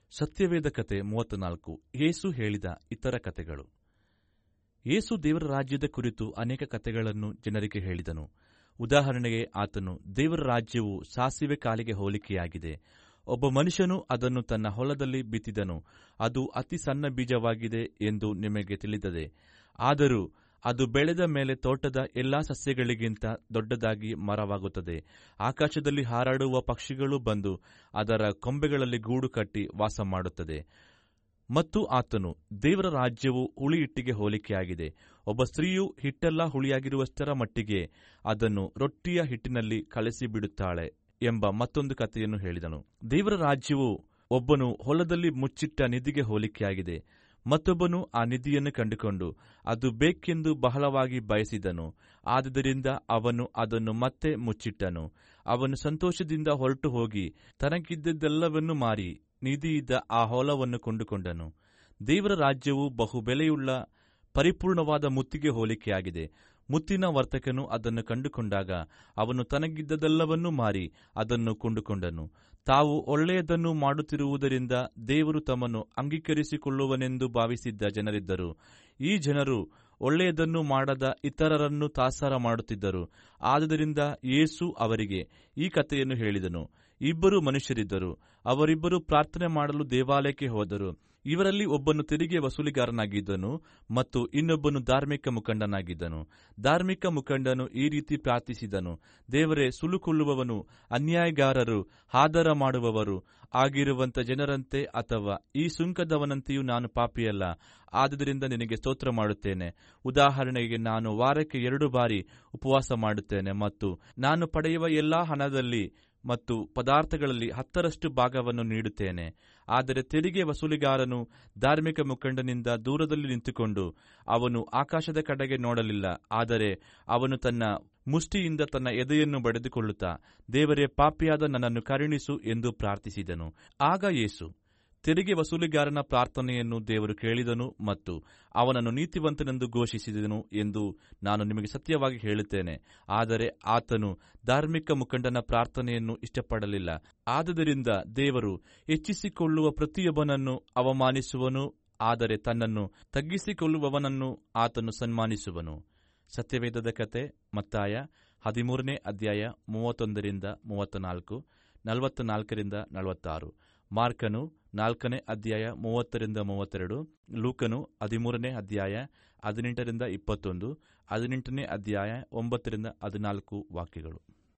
ಸತ್ಯವೇದ ಕತೆ ಮೂವತ್ತ್ನಾಲ್ಕು ಯೇಸು ಹೇಳಿದ ಇತರ ಕತೆಗಳು ಯೇಸು ದೇವರ ರಾಜ್ಯದ ಕುರಿತು ಅನೇಕ ಕತೆಗಳನ್ನು ಜನರಿಗೆ ಹೇಳಿದನು ಉದಾಹರಣೆಗೆ ಆತನು ದೇವರ ರಾಜ್ಯವು ಸಾಸಿವೆ ಕಾಲಿಗೆ ಹೋಲಿಕೆಯಾಗಿದೆ ಒಬ್ಬ ಮನುಷ್ಯನು ಅದನ್ನು ತನ್ನ ಹೊಲದಲ್ಲಿ ಬಿತ್ತಿದನು ಅದು ಅತಿ ಸಣ್ಣ ಬೀಜವಾಗಿದೆ ಎಂದು ನಿಮಗೆ ತಿಳಿದದೆ ಆದರೂ ಅದು ಬೆಳೆದ ಮೇಲೆ ತೋಟದ ಎಲ್ಲಾ ಸಸ್ಯಗಳಿಗಿಂತ ದೊಡ್ಡದಾಗಿ ಮರವಾಗುತ್ತದೆ ಆಕಾಶದಲ್ಲಿ ಹಾರಾಡುವ ಪಕ್ಷಿಗಳು ಬಂದು ಅದರ ಕೊಂಬೆಗಳಲ್ಲಿ ಗೂಡು ಕಟ್ಟಿ ವಾಸ ಮಾಡುತ್ತದೆ ಮತ್ತು ಆತನು ದೇವರ ರಾಜ್ಯವು ಹುಳಿ ಹಿಟ್ಟಿಗೆ ಹೋಲಿಕೆಯಾಗಿದೆ ಒಬ್ಬ ಸ್ತ್ರೀಯು ಹಿಟ್ಟೆಲ್ಲ ಹುಳಿಯಾಗಿರುವಷ್ಟರ ಮಟ್ಟಿಗೆ ಅದನ್ನು ರೊಟ್ಟಿಯ ಹಿಟ್ಟಿನಲ್ಲಿ ಕಲಸಿ ಬಿಡುತ್ತಾಳೆ ಎಂಬ ಮತ್ತೊಂದು ಕಥೆಯನ್ನು ಹೇಳಿದನು ದೇವರ ರಾಜ್ಯವು ಒಬ್ಬನು ಹೊಲದಲ್ಲಿ ಮುಚ್ಚಿಟ್ಟ ನಿಧಿಗೆ ಹೋಲಿಕೆಯಾಗಿದೆ ಮತ್ತೊಬ್ಬನು ಆ ನಿಧಿಯನ್ನು ಕಂಡುಕೊಂಡು ಅದು ಬೇಕೆಂದು ಬಹಳವಾಗಿ ಬಯಸಿದನು ಆದುದರಿಂದ ಅವನು ಅದನ್ನು ಮತ್ತೆ ಮುಚ್ಚಿಟ್ಟನು ಅವನು ಸಂತೋಷದಿಂದ ಹೊರಟು ಹೋಗಿ ತನಗಿದ್ದದ್ದೆಲ್ಲವನ್ನೂ ಮಾರಿ ನಿಧಿಯಿದ್ದ ಆ ಹೊಲವನ್ನು ಕೊಂಡುಕೊಂಡನು ದೇವರ ರಾಜ್ಯವು ಬಹು ಬೆಲೆಯುಳ್ಳ ಪರಿಪೂರ್ಣವಾದ ಮುತ್ತಿಗೆ ಹೋಲಿಕೆಯಾಗಿದೆ ಮುತ್ತಿನ ವರ್ತಕನು ಅದನ್ನು ಕಂಡುಕೊಂಡಾಗ ಅವನು ತನಗಿದ್ದದೆಲ್ಲವನ್ನೂ ಮಾರಿ ಅದನ್ನು ಕೊಂಡುಕೊಂಡನು ತಾವು ಒಳ್ಳೆಯದನ್ನು ಮಾಡುತ್ತಿರುವುದರಿಂದ ದೇವರು ತಮ್ಮನ್ನು ಅಂಗೀಕರಿಸಿಕೊಳ್ಳುವನೆಂದು ಭಾವಿಸಿದ್ದ ಜನರಿದ್ದರು ಈ ಜನರು ಒಳ್ಳೆಯದನ್ನು ಮಾಡದ ಇತರರನ್ನು ತಾಸಾರ ಮಾಡುತ್ತಿದ್ದರು ಆದುದರಿಂದ ಯೇಸು ಅವರಿಗೆ ಈ ಕಥೆಯನ್ನು ಹೇಳಿದನು ಇಬ್ಬರು ಮನುಷ್ಯರಿದ್ದರು ಅವರಿಬ್ಬರು ಪ್ರಾರ್ಥನೆ ಮಾಡಲು ದೇವಾಲಯಕ್ಕೆ ಹೋದರು ಇವರಲ್ಲಿ ಒಬ್ಬನು ತೆರಿಗೆ ವಸೂಲಿಗಾರನಾಗಿದ್ದನು ಮತ್ತು ಇನ್ನೊಬ್ಬನು ಧಾರ್ಮಿಕ ಮುಖಂಡನಾಗಿದ್ದನು ಧಾರ್ಮಿಕ ಮುಖಂಡನು ಈ ರೀತಿ ಪ್ರಾರ್ಥಿಸಿದನು ದೇವರೇ ಸುಲುಕೊಳ್ಳುವವನು ಅನ್ಯಾಯಗಾರರು ಆದರ ಮಾಡುವವರು ಆಗಿರುವಂತ ಜನರಂತೆ ಅಥವಾ ಈ ಸುಂಕದವನಂತೆಯೂ ನಾನು ಪಾಪಿಯಲ್ಲ ಆದುದರಿಂದ ನಿನಗೆ ಸ್ತೋತ್ರ ಮಾಡುತ್ತೇನೆ ಉದಾಹರಣೆಗೆ ನಾನು ವಾರಕ್ಕೆ ಎರಡು ಬಾರಿ ಉಪವಾಸ ಮಾಡುತ್ತೇನೆ ಮತ್ತು ನಾನು ಪಡೆಯುವ ಎಲ್ಲಾ ಹಣದಲ್ಲಿ ಮತ್ತು ಪದಾರ್ಥಗಳಲ್ಲಿ ಹತ್ತರಷ್ಟು ಭಾಗವನ್ನು ನೀಡುತ್ತೇನೆ ಆದರೆ ತೆರಿಗೆ ವಸೂಲಿಗಾರನು ಧಾರ್ಮಿಕ ಮುಖಂಡನಿಂದ ದೂರದಲ್ಲಿ ನಿಂತುಕೊಂಡು ಅವನು ಆಕಾಶದ ಕಡೆಗೆ ನೋಡಲಿಲ್ಲ ಆದರೆ ಅವನು ತನ್ನ ಮುಷ್ಟಿಯಿಂದ ತನ್ನ ಎದೆಯನ್ನು ಬಡಿದುಕೊಳ್ಳುತ್ತಾ ದೇವರೇ ಪಾಪಿಯಾದ ನನ್ನನ್ನು ಕರುಣಿಸು ಎಂದು ಪ್ರಾರ್ಥಿಸಿದನು ಆಗ ಯೇಸು ತೆರಿಗೆ ವಸೂಲಿಗಾರನ ಪ್ರಾರ್ಥನೆಯನ್ನು ದೇವರು ಕೇಳಿದನು ಮತ್ತು ಅವನನ್ನು ನೀತಿವಂತನೆಂದು ಘೋಷಿಸಿದನು ಎಂದು ನಾನು ನಿಮಗೆ ಸತ್ಯವಾಗಿ ಹೇಳುತ್ತೇನೆ ಆದರೆ ಆತನು ಧಾರ್ಮಿಕ ಮುಖಂಡನ ಪ್ರಾರ್ಥನೆಯನ್ನು ಇಷ್ಟಪಡಲಿಲ್ಲ ಆದುದರಿಂದ ದೇವರು ಹೆಚ್ಚಿಸಿಕೊಳ್ಳುವ ಪ್ರತಿಯೊಬ್ಬನನ್ನು ಅವಮಾನಿಸುವನು ಆದರೆ ತನ್ನನ್ನು ತಗ್ಗಿಸಿಕೊಳ್ಳುವವನನ್ನು ಆತನು ಸನ್ಮಾನಿಸುವನು ಸತ್ಯವೇದದ ಕತೆ ಮತ್ತಾಯ ಹದಿಮೂರನೇ ಅಧ್ಯಾಯ ಮೂವತ್ತೊಂದರಿಂದ ಮೂವತ್ತ ನಾಲ್ಕು ನಲವತ್ತ ನಾಲ್ಕರಿಂದ ನಲವತ್ತಾರು ಮಾರ್ಕನು ನಾಲ್ಕನೇ ಅಧ್ಯಾಯ ಮೂವತ್ತರಿಂದ ಮೂವತ್ತೆರಡು ಲೂಕನು ಹದಿಮೂರನೇ ಅಧ್ಯಾಯ ಹದಿನೆಂಟರಿಂದ ಇಪ್ಪತ್ತೊಂದು ಹದಿನೆಂಟನೇ ಅಧ್ಯಾಯ ಒಂಬತ್ತರಿಂದ ಹದಿನಾಲ್ಕು ವಾಕ್ಯಗಳು